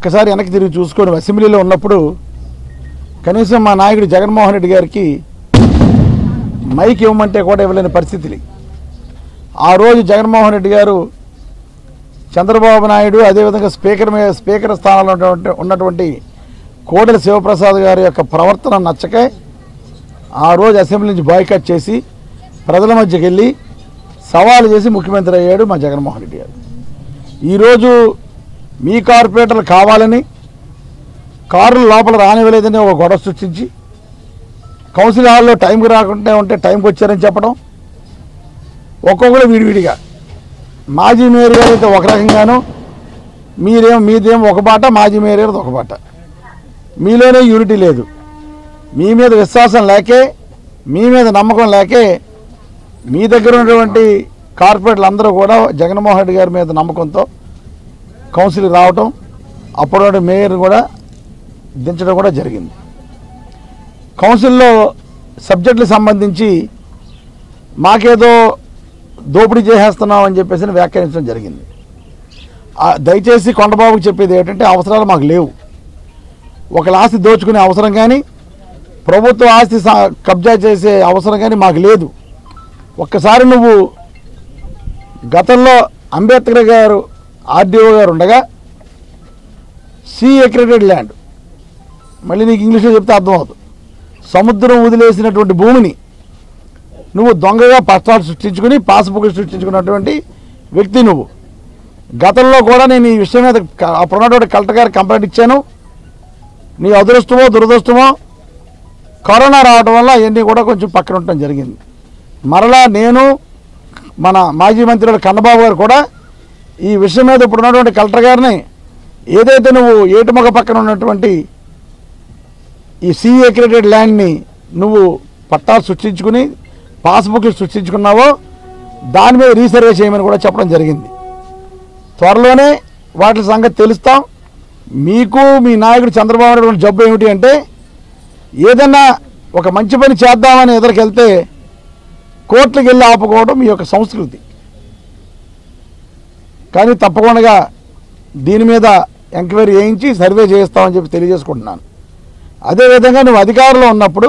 ఒక్కసారి వెనక్కి తిరిగి చూసుకొని అసెంబ్లీలో ఉన్నప్పుడు కనీసం మా నాయకుడు జగన్మోహన్ రెడ్డి గారికి మైక్ ఇవ్వమంటే కూడా ఇవ్వలేని పరిస్థితులు ఆ రోజు జగన్మోహన్ రెడ్డి గారు చంద్రబాబు నాయుడు అదేవిధంగా స్పీకర్ మీద స్పీకర్ స్థానంలో ఉన్నటువంటి ఉన్నటువంటి కోడెల శివప్రసాద్ గారి యొక్క ప్రవర్తన నచ్చకే ఆ రోజు అసెంబ్లీ నుంచి బాయ్కట్ చేసి ప్రజల మధ్యకి వెళ్ళి సవాలు చేసి ముఖ్యమంత్రి అయ్యాడు మా జగన్మోహన్ రెడ్డి గారు ఈరోజు మీ కార్పొరేటర్లు కావాలని కారులు లోపల రానివ్వలేదని ఒక గొడవ సృష్టించి కౌన్సిల్ హాల్లో టైంకి రాకుండా ఉంటే టైంకి వచ్చారని చెప్పడం ఒక్కొక్కరు విడివిడిగా మాజీ మేయర్ గారు అయితే ఒక రకంగాను మీరేం మీదేం ఒక బాట మాజీ మేయర్ గారిది ఒక బాట మీలోనే యూనిటీ లేదు మీ మీద విశ్వాసం లేకే మీ మీద నమ్మకం లేకే మీ దగ్గర ఉన్నటువంటి కార్పొరేట్లు అందరూ కూడా జగన్మోహన్ రెడ్డి గారి మీద నమ్మకంతో కౌన్సిల్కి రావటం అప్పుడు మేయర్ కూడా దించడం కూడా జరిగింది కౌన్సిల్లో సబ్జెక్టులకు సంబంధించి మాకేదో దోపిడీ చేసేస్తున్నాం అని చెప్పేసి వ్యాఖ్యానించడం జరిగింది ఆ, దయచేసి కొండబాబుకి చెప్పేది ఏంటంటే అవసరాలు మాకు లేవు ఒకళ్ళ ఆస్తి దోచుకునే అవసరం కానీ ప్రభుత్వ ఆస్తి సా- కబ్జా చేసే అవసరం కానీ మాకు లేదు ఒక్కసారి నువ్వు గతంలో అంబేద్కర్ గారు ఆర్డీఓ గారు ఉండగా సి ఎక్రెటెడ్ ల్యాండ్ మళ్ళీ నీకు ఇంగ్లీష్లో చెప్తే అర్థమవుతుంది సముద్రం వదిలేసినటువంటి భూమిని నువ్వు దొంగగా పత్రాలు సృష్టించుకుని పాస్బుక్లు సృష్టించుకున్నటువంటి వ్యక్తి నువ్వు గతంలో కూడా నేను ఈ విషయం మీద క- అప్పుడు ఉన్నటువంటి కలెక్టర్ గారికి కంప్లైంట్ ఇచ్చాను నీ అదృష్టమో దురదృష్టమో కరోనా రావడం వల్ల అవన్నీ కూడా కొంచెం పక్కన ఉండటం జరిగింది మరలా నేను మన మాజీ మంత్రి కన్నబాబు గారు కూడా ఈ విషయం మీద ఇప్పుడు ఉన్నటువంటి కలెక్టర్ గారిని ఏదైతే నువ్వు ఏటుమొగ పక్కన ఉన్నటువంటి ఈ సీఏ క్రెడిట్ ల్యాండ్ని నువ్వు పట్టాలు సృష్టించుకుని పాస్బుక్లు సృష్టించుకున్నావో దాని మీద రీసర్వే చేయమని కూడా చెప్పడం జరిగింది త్వరలోనే వాటి సంగతి తెలుస్తాం మీకు మీ నాయకుడు చంద్రబాబు నాయుడు ఉన్న జబ్బు ఏమిటి అంటే ఏదన్నా ఒక మంచి పని చేద్దామని ఎదురుకెళ్తే కోర్టులకు వెళ్ళి ఆపుకోవడం మీ యొక్క సంస్కృతి కానీ తప్పకుండా దీని మీద ఎంక్వైరీ చేయించి సర్వే చేస్తామని చెప్పి తెలియజేసుకుంటున్నాను అదేవిధంగా నువ్వు అధికారంలో ఉన్నప్పుడు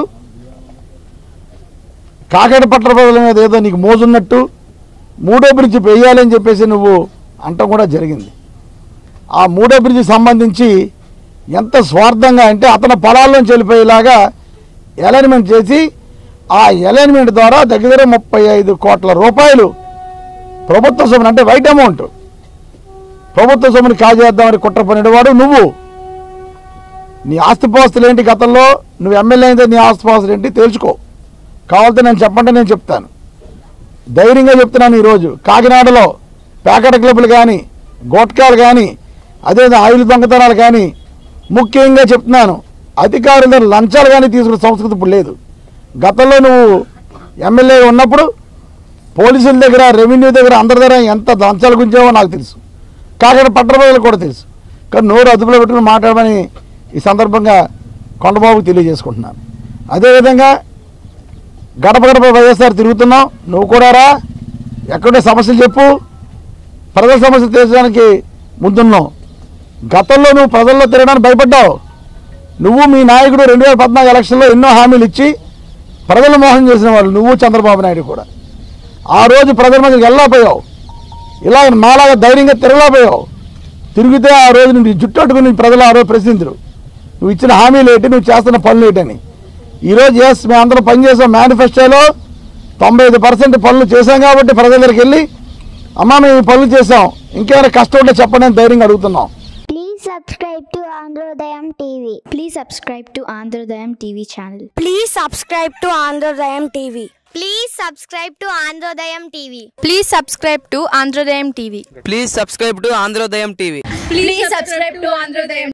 కాకడ పట్ల ప్రజల మీద ఏదో నీకు మోజున్నట్టు మూడో బ్రిడ్జి వేయాలని చెప్పేసి నువ్వు అంటం కూడా జరిగింది ఆ మూడో బ్రిడ్జి సంబంధించి ఎంత స్వార్థంగా అంటే అతని పొలాల్లోంచి వెళ్ళిపోయేలాగా అలైన్మెంట్ చేసి ఆ అలైన్మెంట్ ద్వారా దగ్గర దగ్గర ముప్పై ఐదు కోట్ల రూపాయలు ప్రభుత్వ సొమ్మును అంటే వైట్ అమౌంట్ ప్రభుత్వ సొమ్ముని కాజేద్దామని కుట్ర పనివాడు నువ్వు నీ ఆస్తిపాస్తులు ఏంటి గతంలో నువ్వు ఎమ్మెల్యే అయితే నీ ఆస్తిపాస్తులు ఏంటి తేల్చుకో కావాలంటే నేను చెప్పంటే నేను చెప్తాను ధైర్యంగా చెప్తున్నాను ఈరోజు కాకినాడలో ప్యాకెట్ క్లబ్లు కానీ గోట్కాలు కానీ అదే ఆయిల్ దొంగతనాలు కానీ ముఖ్యంగా చెప్తున్నాను అధికారుల దగ్గర లంచాలు కానీ తీసుకునే సంస్కృతి ఇప్పుడు లేదు గతంలో నువ్వు ఎమ్మెల్యే ఉన్నప్పుడు పోలీసుల దగ్గర రెవెన్యూ దగ్గర అందరి దగ్గర ఎంత లంచాలు గుంచావో నాకు తెలుసు కాకినాడ పట్టణ ప్రజలకు కూడా తెలుసు కానీ నోరు అదుపులో పెట్టుకుని మాట్లాడమని ఈ సందర్భంగా కొండబాబుకి తెలియజేసుకుంటున్నాను అదేవిధంగా గడప గడప వైఎస్ఆర్ తిరుగుతున్నావు నువ్వు కూడా రా ఎక్కడుండే సమస్యలు చెప్పు ప్రజల సమస్యలు తీర్చడానికి ముందున్నావు గతంలో నువ్వు ప్రజల్లో తిరగడానికి భయపడ్డావు నువ్వు మీ నాయకుడు రెండు వేల పద్నాలుగు ఎలక్షన్లో ఎన్నో హామీలు ఇచ్చి ప్రజలు మోసం చేసిన వాళ్ళు నువ్వు చంద్రబాబు నాయుడు కూడా ఆ రోజు ప్రజల మధ్యకి వెళ్ళలేకపోయావు ఇలా మాలాగా ధైర్యంగా తిరగలేకపోయావు తిరిగితే ఆ రోజు నీ జుట్టు అట్టుకుని ప్రజలు ఆ రోజు ప్రశ్నించరు నువ్వు ఇచ్చిన హామీలు ఏంటి నువ్వు చేస్తున్న పనులు ఏంటని ఈరోజు ఎస్ మేము అందరం పనిచేసాం మేనిఫెస్టోలో తొంభై ఐదు పర్సెంట్ పనులు చేశాం కాబట్టి ప్రజల దగ్గరికి వెళ్ళి అమ్మా మేము ఈ పనులు చేసాం ఇంకేమైనా కష్టం ఉంటే చెప్పండి అని ధైర్యంగా అడుగుతున్నాం Please subscribe to Androdayam TV. Please subscribe to Androdayam TV channel. Please subscribe to Androdayam TV. Please subscribe to Androdayam TV. Please subscribe to Androdayam TV. Please subscribe to Androdayam TV. Please subscribe to Androdayam